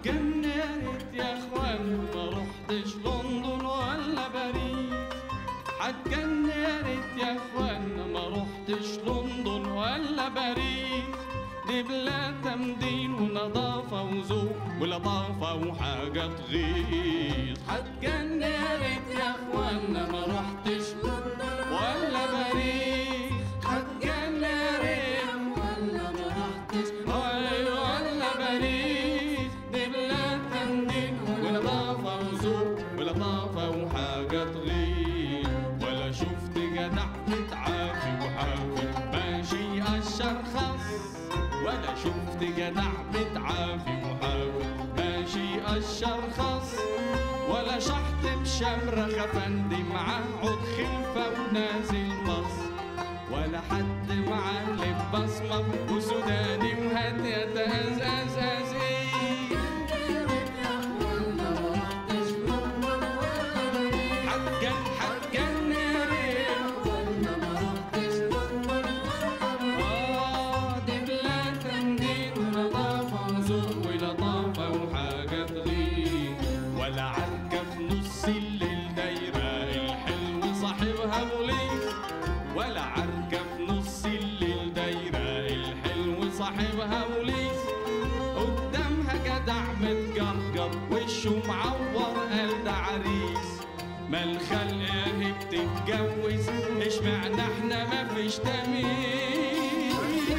حتجن يا ريت يا اخوان ما رحتش لندن ولا باريس حتجن يا ريت يا اخوان ما رحتش لندن ولا باريس دي بلاد تمدين ونظافة وذوق ولطافة وحاجة تغيظ حتجن يا ريت يا اخوان ما رحتش لندن ولا باريس حتجن يا ريت ولا ما رحتش ايوه ولا باريس دي بلاد تمدين ونظافة وذوق ولطافة وحاجة تغيظ ولا شفت جدع متعافي وحافي ماشي قشر خص ولا شفت جدع متعافي وحافي ماشي قشر خص ولا شحت بشمرة خفندي معاه عود خلفة ونازل مصر ولا حد معاه لب بصمة وسوداني وهات يتأزأزأز إيه ولا ما رحتش لندن ولا باريس حتجن حتجن يا ريت ولا ما رحتش لندن ولا باريس آه دي بلاد تمدين ونظافة وذوق ولطافة وحاجة تغير ولا عركة في نص الليل دايرة الحلو صاحبها بوليس ولا عركة في نص الليل دايرة الحلو صاحبها بوليس قدامها جدع متجرجر وشه معور قال ده عريس ما الخلق اهي بتتجوز اشمعنى احنا مفيش تمييز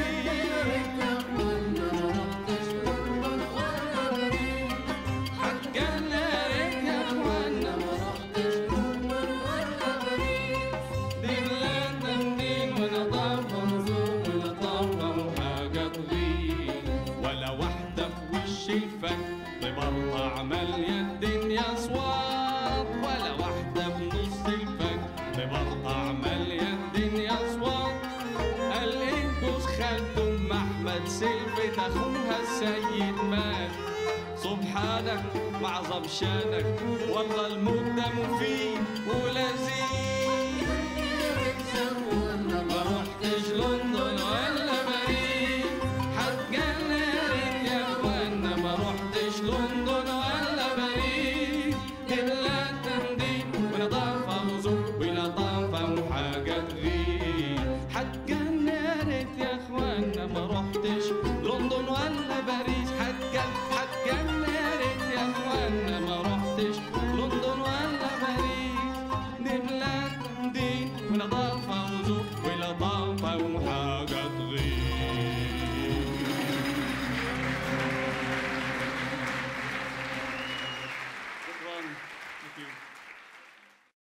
ولا ما رحتش لندن ولا باريس حتجنى ريت يا اخوانا ما رحتش لندن ولا باريس دي بلاد تمدين ونظافة وذوق ولطافة وحاجة تغير ولا واحدة في وش الفن ببرطع مالية الدنيا أصوات ولا واحدة في نص الفن ببرطع مالية الدنيا أصوات قال إيه جوز خالته أم أحمد سلفت أخوها السيد مات سبحانك معظم شانك والله الموت ده مفيد ولذيذ ولا ما رحتش لندن ولا باريس حتجنن يا اخوانا ما رحتش لندن ولا باريس دي بلاد تمدين ونظافة وذوق ولطافة وحاجة تغير حتجنن يا اخوانا ما رحتش لندن ولا باريس حتجن حتجنن يا اخوانا ما رحتش لندن ولا باريس دي بلاد تمدين ونظافة وذوق ولطافة وحاجة تغير